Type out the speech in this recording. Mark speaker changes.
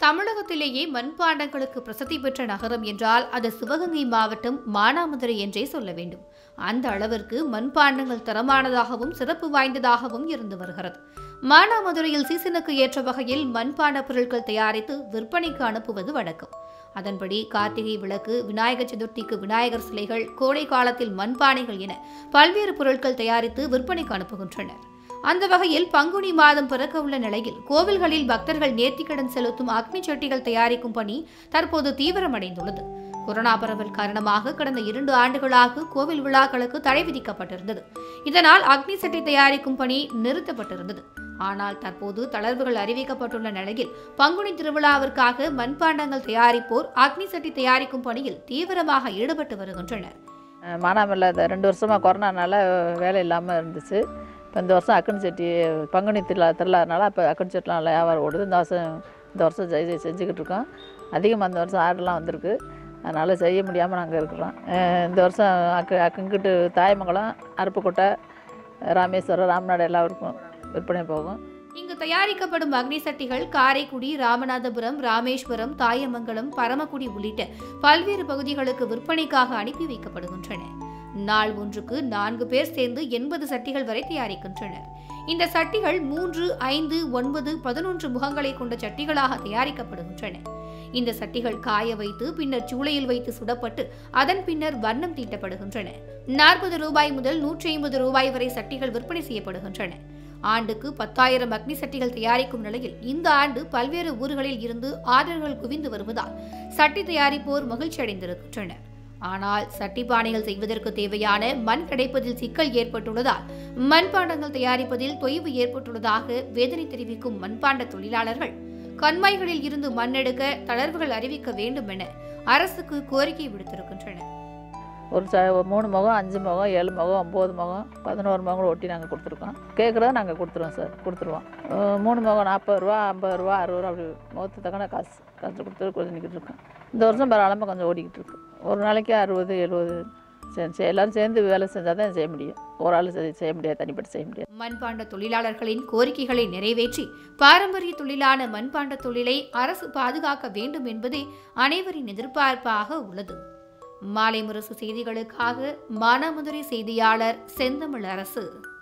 Speaker 1: தமிழகத்திலேயே மண்பாண்டங்களுக்கு பிரசித்தி பெற்ற நகரம் என்றால் அது சிவகங்கை மாவட்டம் மானாமதுரை என்றே சொல்ல வேண்டும் அந்த அளவிற்கு மண்பாண்டங்கள் தரமானதாகவும் சிறப்பு வாய்ந்ததாகவும் இருந்து வருகிறது மானாமதுரையில் சீசனுக்கு ஏற்ற வகையில் மண்பாண்ட பொருட்கள் தயாரித்து விற்பனைக்கு அனுப்புவது வழக்கம் அதன்படி கார்த்திகை விளக்கு விநாயகர் சதுர்த்திக்கு விநாயகர் சிலைகள் கோடை காலத்தில் மண்பானைகள் என பல்வேறு பொருட்கள் தயாரித்து விற்பனைக்கு அனுப்புகின்றனர் அந்த வகையில் பங்குனி மாதம் பிறக்க உள்ள நிலையில் கோவில்களில் பக்தர்கள் நேர்த்திக்கடன் செலுத்தும் அக்னி சட்டிகள் தயாரிக்கும் பணி தற்போது தீவிரமடைந்துள்ளது கொரோனா பரவல் காரணமாக கடந்த இரண்டு ஆண்டுகளாக கோவில் விழாக்களுக்கு தடை விதிக்கப்பட்டிருந்தது இதனால் அக்னி சட்டி தயாரிக்கும் பணி நிறுத்தப்பட்டிருந்தது ஆனால் தற்போது தளர்வுகள் அறிவிக்கப்பட்டுள்ள நிலையில் பங்குனி திருவிழாவிற்காக மண்பாண்டங்கள் தயாரிப்போர் அக்னி சட்டி தயாரிக்கும் பணியில் தீவிரமாக ஈடுபட்டு வருகின்றனர்
Speaker 2: மானாமல்ல இந்த ரெண்டு வருஷமாக கொரோனானால வேலை இல்லாமல் இருந்துச்சு இப்போ இந்த வருஷம் அக்கன் சட்டி பங்குனி திருவிழா திருவிழானால அப்போ அக்கன் சட்டிலாம் நல்லா வியாபாரம் ஓடுது இந்த வருஷம் இந்த வருஷம் செய் செய் செஞ்சுக்கிட்டு இருக்கோம் அதிகமாக இந்த வருஷம் ஆர்டர்லாம் வந்திருக்கு அதனால் செய்ய முடியாமல் நாங்கள் இருக்கிறோம் அஹ் இந்த வருஷம் அக்கு அக்குங்கிட்டு தாயமங்கலம் அருப்புக்கோட்டை ராமேஸ்வரம் ராமநாடு எல்லாருக்கும் விற்பனை போகும்
Speaker 1: இங்கு தயாரிக்கப்படும் அக்னி சட்டிகள் காரைக்குடி ராமநாதபுரம் ராமேஸ்வரம் தாயமங்கலம் பரமக்குடி உள்ளிட்ட பல்வேறு பகுதிகளுக்கு விற்பனைக்காக அனுப்பி வைக்கப்படுகின்றன நாள் ஒன்றுக்கு நான்கு பேர் சேர்ந்து எண்பது சட்டிகள் வரை தயாரிக்கின்றனர் இந்த சட்டிகள் மூன்று ஐந்து ஒன்பது பதினொன்று முகங்களை கொண்ட சட்டிகளாக தயாரிக்கப்படுகின்றன இந்த சட்டிகள் காய வைத்து பின்னர் சூளையில் வைத்து சுடப்பட்டு அதன் பின்னர் வண்ணம் தீட்டப்படுகின்றன நாற்பது ரூபாய் முதல் நூற்றி ஐம்பது ரூபாய் வரை சட்டிகள் விற்பனை செய்யப்படுகின்றன ஆண்டுக்கு பத்தாயிரம் அக்னி சட்டிகள் தயாரிக்கும் நிலையில் இந்த ஆண்டு பல்வேறு ஊர்களில் இருந்து ஆர்டர்கள் குவிந்து வருவதால் சட்டி தயாரிப்போர் மகிழ்ச்சி அடைந்திருக்கின்றனர் ஆனால் சட்டி பானைகள் செய்வதற்கு தேவையான மண் கிடைப்பதில் சிக்கல் ஏற்பட்டுள்ளதால் மண்பாண்டங்கள் தயாரிப்பதில் தொய்வு ஏற்பட்டுள்ளதாக வேதனை தெரிவிக்கும் மண்பாண்ட தொழிலாளர்கள் கண்மாய்களில் இருந்து மண்ணெடுக்க தளர்வுகள் அறிவிக்க வேண்டும் என அரசுக்கு கோரிக்கை விடுத்திருக்கின்றனர்
Speaker 2: ஒரு ச ஒரு மூணு முகம் அஞ்சு முகம் ஏழு முகம் ஒம்பது முகம் பதினோரு முகம் ஒட்டி நாங்கள் கொடுத்துருக்கோம் கேட்குறத நாங்கள் கொடுத்துருவோம் சார் கொடுத்துருவோம் அஹ் மூணு முகம் நாற்பது ரூபா ஐம்பது ரூபா அறுபது ரூபா அப்படி முகத்து தக்கன காசு காசு கொடுத்து கொஞ்சிக்கிட்டு இருக்கோம் இந்த வருஷம் பரவாயில்லாமல் கொஞ்சம் ஓடிக்கிட்டு இருக்கு ஒரு நாளைக்கு அறுபது எழுபது சரி சரி எல்லோரும் சேர்ந்து வேலை செஞ்சால் தான் செய்ய முடியும் ஒரு ஆள் செய்ய செய்ய முடியாது தனிப்பட்டு செய்ய முடியாது
Speaker 1: மண்பாண்ட தொழிலாளர்களின் கோரிக்கைகளை நிறைவேற்றி பாரம்பரிய தொழிலான மண்பாண்ட தொழிலை அரசு பாதுகாக்க வேண்டும் என்பதே அனைவரின் எதிர்பார்ப்பாக உள்ளது மாலை முரசு செய்திகளுக்காக மானாமதுரை செய்தியாளர் செந்தமிழ் அரசு